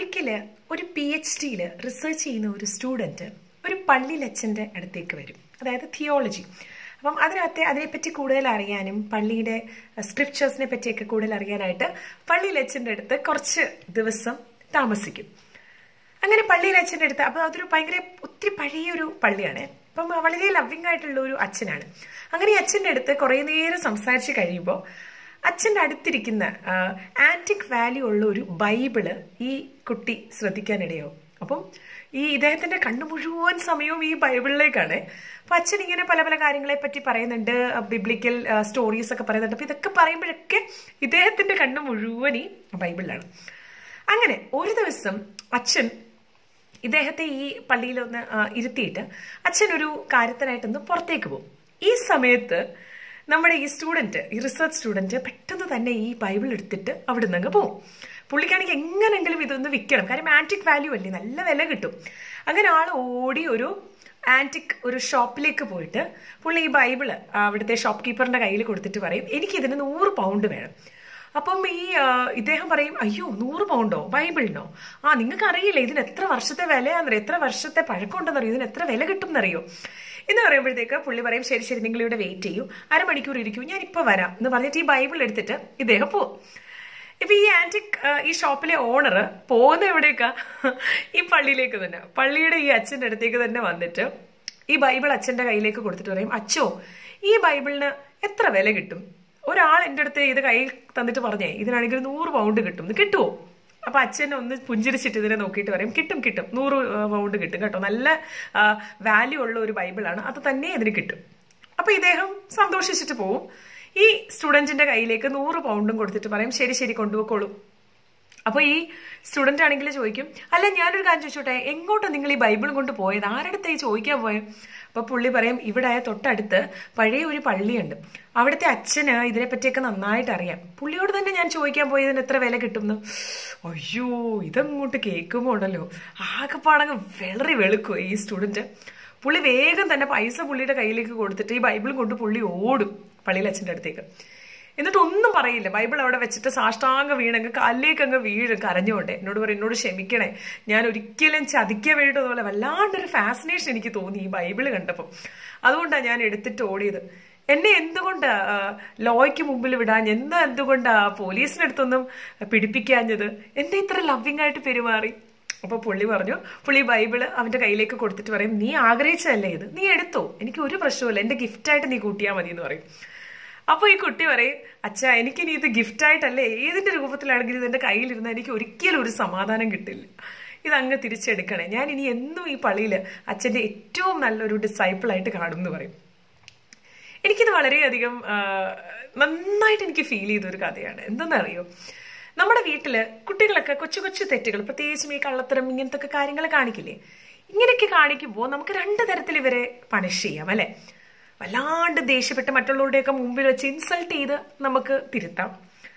ഒരിക്കല് ഒരു P H ഡിയിൽ റിസർച്ച് ചെയ്യുന്ന ഒരു സ്റ്റുഡൻറ്റ് ഒരു പള്ളിയിലച്ഛൻ്റെ അടുത്തേക്ക് വരും അതായത് തിയോളജി അപ്പം അതിനകത്തെ അതിനെപ്പറ്റി കൂടുതൽ അറിയാനും പള്ളിയുടെ സ്ക്രിപ്റ്റേഴ്സിനെ പറ്റിയൊക്കെ കൂടുതൽ അറിയാനായിട്ട് പള്ളിയിലച്ഛൻ്റെ അടുത്ത് കുറച്ച് ദിവസം താമസിക്കും അങ്ങനെ പള്ളിയിൽ അച്ഛൻ്റെ അടുത്ത് അപ്പം അതൊരു ഭയങ്കര ഒത്തിരി പഴയൊരു പള്ളിയാണ് അപ്പം വളരെ ലവിങ് ആയിട്ടുള്ള ഒരു അച്ഛനാണ് അങ്ങനെ ഈ അച്ഛൻ്റെ അടുത്ത് കുറേ നേരം സംസാരിച്ച് കഴിയുമ്പോൾ അച്ഛൻ്റെ അടുത്തിരിക്കുന്ന ആൻറ്റിക് വാല്യൂ ഉള്ള ഒരു ബൈബിള് ഈ കുട്ടി ശ്രദ്ധിക്കാനിടയോ അപ്പം ഈ ഇദ്ദേഹത്തിന്റെ കണ്ണു മുഴുവൻ സമയവും ഈ ബൈബിളിലേക്കാണ് അപ്പൊ അച്ഛൻ ഇങ്ങനെ പല പല കാര്യങ്ങളെ പറ്റി പറയുന്നുണ്ട് ബിബ്ലിക്കൽ സ്റ്റോറീസ് ഒക്കെ പറയുന്നുണ്ട് അപ്പൊ ഇതൊക്കെ പറയുമ്പോഴൊക്കെ ഇദ്ദേഹത്തിന്റെ കണ്ണു മുഴുവൻ ഈ ബൈബിളിലാണ് അങ്ങനെ ഒരു ദിവസം അച്ഛൻ ഇദ്ദേഹത്തെ ഈ പള്ളിയിൽ ഒന്ന് ഇരുത്തിയിട്ട് അച്ഛൻ ഒരു കാര്യത്തിനായിട്ടൊന്ന് പുറത്തേക്ക് പോകും ഈ സമയത്ത് നമ്മുടെ ഈ സ്റ്റുഡന്റ് ഈ റിസർച്ച് സ്റ്റുഡന്റ് പെട്ടെന്ന് തന്നെ ഈ ബൈബിൾ എടുത്തിട്ട് അവിടെ നിന്ന് അങ്ങ് പോകും പുള്ളിക്കാണെങ്കിൽ എങ്ങനെങ്കിലും ഇതൊന്ന് വിൽക്കണം കാര്യം ആന്റിക് വാല്യൂ അല്ലേ നല്ല വില കിട്ടും അങ്ങനെ ആൾ ഓടി ഒരു ആന്റിക് ഒരു ഷോപ്പിലേക്ക് പോയിട്ട് പുള്ളി ഈ ബൈബിള് അവിടുത്തെ ഷോപ്പ് കീപ്പറിന്റെ കയ്യിൽ കൊടുത്തിട്ട് പറയും എനിക്കിതിന് നൂറ് പൗണ്ട് വേണം അപ്പം ഈ ഇദ്ദേഹം പറയും അയ്യോ നൂറ് പൗണ്ടോ ബൈബിളിനോ ആ നിങ്ങൾക്ക് അറിയില്ലേ ഇതിന് എത്ര വർഷത്തെ വിലയാണെന്നറിയോ എത്ര വർഷത്തെ പഴക്കമുണ്ടെന്നറിയോ ഇതിന് എത്ര വില കിട്ടും എന്നറിയോ എന്ന് പറയുമ്പോഴത്തേക്ക് പുള്ളി പറയും ശരി ശരി നിങ്ങൾ ഇവിടെ വെയിറ്റ് ചെയ്യൂ അരമണിക്കൂർ ഇരിക്കൂ ഞാൻ ഇപ്പൊ വരാം എന്ന് പറഞ്ഞിട്ട് ഈ ബൈബിൾ എടുത്തിട്ട് ഇദ്ദേഹം പോകും ഇപ്പൊ ഈ ആന്റിക് ഈ ഷോപ്പിലെ ഓണർ പോകുന്ന എവിടേക്കാ ഈ പള്ളിയിലേക്ക് തന്നെ പള്ളിയുടെ ഈ അച്ഛൻ്റെ അടുത്തേക്ക് തന്നെ വന്നിട്ട് ഈ ബൈബിൾ അച്ഛന്റെ കയ്യിലേക്ക് കൊടുത്തിട്ട് പറയും അച്ഛോ ഈ ബൈബിളിന് എത്ര വില കിട്ടും ഒരാൾ എൻ്റെ അടുത്ത് ഇത് കയ്യിൽ തന്നിട്ട് പറഞ്ഞേ ഇതിനാണെങ്കിൽ നൂറ് പൗണ്ട് കിട്ടും ഇത് കിട്ടുമോ അപ്പൊ അച്ഛൻ ഒന്ന് പുഞ്ചിരിച്ചിട്ട് ഇതിനെ നോക്കിയിട്ട് പറയും കിട്ടും കിട്ടും നൂറ് പൗണ്ട് കിട്ടും കേട്ടോ നല്ല വാല്യൂ ഉള്ള ഒരു ബൈബിളാണ് അത് തന്നെ ഇതിന് കിട്ടും അപ്പൊ ഇദ്ദേഹം സന്തോഷിച്ചിട്ട് പോവും ഈ സ്റ്റുഡന്റിന്റെ കയ്യിലേക്ക് നൂറ് പൗണ്ടും കൊടുത്തിട്ട് പറയും ശരി ശരി കൊണ്ടുപോയിക്കോളൂ അപ്പൊ ഈ സ്റ്റുഡന്റ് ആണെങ്കിൽ ചോദിക്കും അല്ല ഞാനൊരു കാര്യം ചോദിച്ചോട്ടെ എങ്ങോട്ടാണ് നിങ്ങൾ ഈ ബൈബിൾ കൊണ്ട് പോയത് ആരുടെ ഈ ചോദിക്കാൻ പോയത് അപ്പൊ പുള്ളി പറയും ഇവിടെ തൊട്ടടുത്ത് പഴയ ഒരു പള്ളിയുണ്ട് അവിടുത്തെ അച്ഛന് ഇതിനെപ്പറ്റിയൊക്കെ നന്നായിട്ട് അറിയാം പുള്ളിയോട് തന്നെ ഞാൻ ചോദിക്കാൻ പോയതിന് എത്ര വില കിട്ടുമെന്ന് അയ്യോ ഇതങ്ങോട്ട് കേൾക്കുമ്പോൾ ഉണ്ടല്ലോ ആകെപ്പാടങ്ങ് വെളറി വെളുക്കുക ഈ സ്റ്റുഡന്റ് പുള്ളി വേഗം തന്നെ പൈസ പുള്ളിയുടെ കയ്യിലേക്ക് കൊടുത്തിട്ട് ഈ ബൈബിളും കൊണ്ട് പുള്ളി ഓടും പള്ളിയിൽ അച്ഛൻ്റെ അടുത്തേക്ക് എന്നിട്ട് ഒന്നും പറയില്ല ബൈബിൾ അവിടെ വെച്ചിട്ട് സാഷ്ടാംഗ വീണങ്ങ് കാലിലേക്ക് അങ്ങ് വീഴും കരഞ്ഞുകൊണ്ട് എന്നോട് പറയും എന്നോട് ക്ഷമിക്കണേ ഞാൻ ഒരിക്കലും ചതിക്കാൻ വേണ്ടിയിട്ട് പോലെ വല്ലാണ്ടൊരു ഫാസിനേഷൻ എനിക്ക് തോന്നി ഈ ബൈബിൾ കണ്ടപ്പോൾ അതുകൊണ്ടാണ് ഞാൻ എടുത്തിട്ട് ഓടിയത് എന്നെ എന്തുകൊണ്ടാ ലോയ്ക്ക് മുമ്പിൽ വിടാൻ എന്താ എന്തുകൊണ്ടാ പോലീസിനടുത്തൊന്നും പിടിപ്പിക്കാഞ്ഞത് എന്താ ഇത്ര ലവിങ് ആയിട്ട് പെരുമാറി അപ്പൊ പുള്ളി പറഞ്ഞു പുള്ളി ബൈബിള് അവന്റെ കയ്യിലേക്ക് കൊടുത്തിട്ട് പറയും നീ ആഗ്രഹിച്ചതല്ലേ ഇത് നീ എടുത്തോ എനിക്ക് ഒരു പ്രശ്നമില്ല എന്റെ ഗിഫ്റ്റായിട്ട് നീ കൂട്ടിയാൽ മതി എന്ന് പറയും അപ്പൊ ഈ കുട്ടി പറയും അച്ഛാ എനിക്കിനി ഇത് ഗിഫ്റ്റായിട്ടല്ലേ ഏതിന്റെ രൂപത്തിലാണെങ്കിലും ഇതെന്റെ കയ്യിലിരുന്ന എനിക്ക് ഒരിക്കലും ഒരു സമാധാനം കിട്ടില്ല ഇതങ്ങ് തിരിച്ചെടുക്കണേ ഞാൻ ഇനി എന്നും ഈ പള്ളിയിൽ അച്ഛന്റെ ഏറ്റവും നല്ലൊരു ഡിസൈപ്പിളായിട്ട് കാണും എന്ന് പറയും എനിക്കിത് വളരെയധികം നന്നായിട്ട് എനിക്ക് ഫീൽ ചെയ്ത ഒരു കഥയാണ് എന്തെന്നറിയോ നമ്മുടെ വീട്ടില് കുട്ടികളൊക്കെ കൊച്ചു കൊച്ചു തെറ്റുകൾ പ്രത്യേകിച്ചും ഈ കള്ളത്തരം ഇങ്ങനത്തെ ഒക്കെ കാര്യങ്ങൾ കാണിക്കില്ലേ ഇങ്ങനെയൊക്കെ കാണിക്കുമ്പോൾ നമുക്ക് രണ്ട് തരത്തിൽ ഇവരെ പണിഷ് ചെയ്യാം അല്ലെ വല്ലാണ്ട് ദേഷ്യപ്പെട്ട് മറ്റുള്ളവരുടെയൊക്കെ മുമ്പിൽ വെച്ച് ഇൻസൾട്ട് ചെയ്ത് നമുക്ക് തിരുത്താം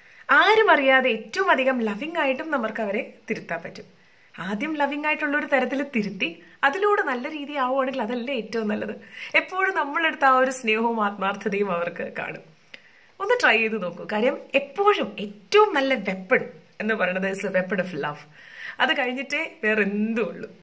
ആരും അറിയാതെ ഏറ്റവും അധികം ലവിങ് ആയിട്ടും നമുക്ക് അവരെ തിരുത്താൻ പറ്റും ആദ്യം ലവിങ് ആയിട്ടുള്ള ഒരു തരത്തിൽ തിരുത്തി അതിലൂടെ നല്ല രീതി ആവുകയാണെങ്കിൽ അതല്ലേ ഏറ്റവും നല്ലത് എപ്പോഴും നമ്മളെടുത്ത ആ ഒരു സ്നേഹവും ആത്മാർത്ഥതയും അവർക്ക് കാണും ഒന്ന് ട്രൈ ചെയ്ത് നോക്കൂ കാര്യം എപ്പോഴും ഏറ്റവും നല്ല വെപ്പൺ എന്ന് പറയുന്നത് വെപ്പൺ ഓഫ് ലവ് അത് കഴിഞ്ഞിട്ടേ വേറെ എന്തും ഉള്ളൂ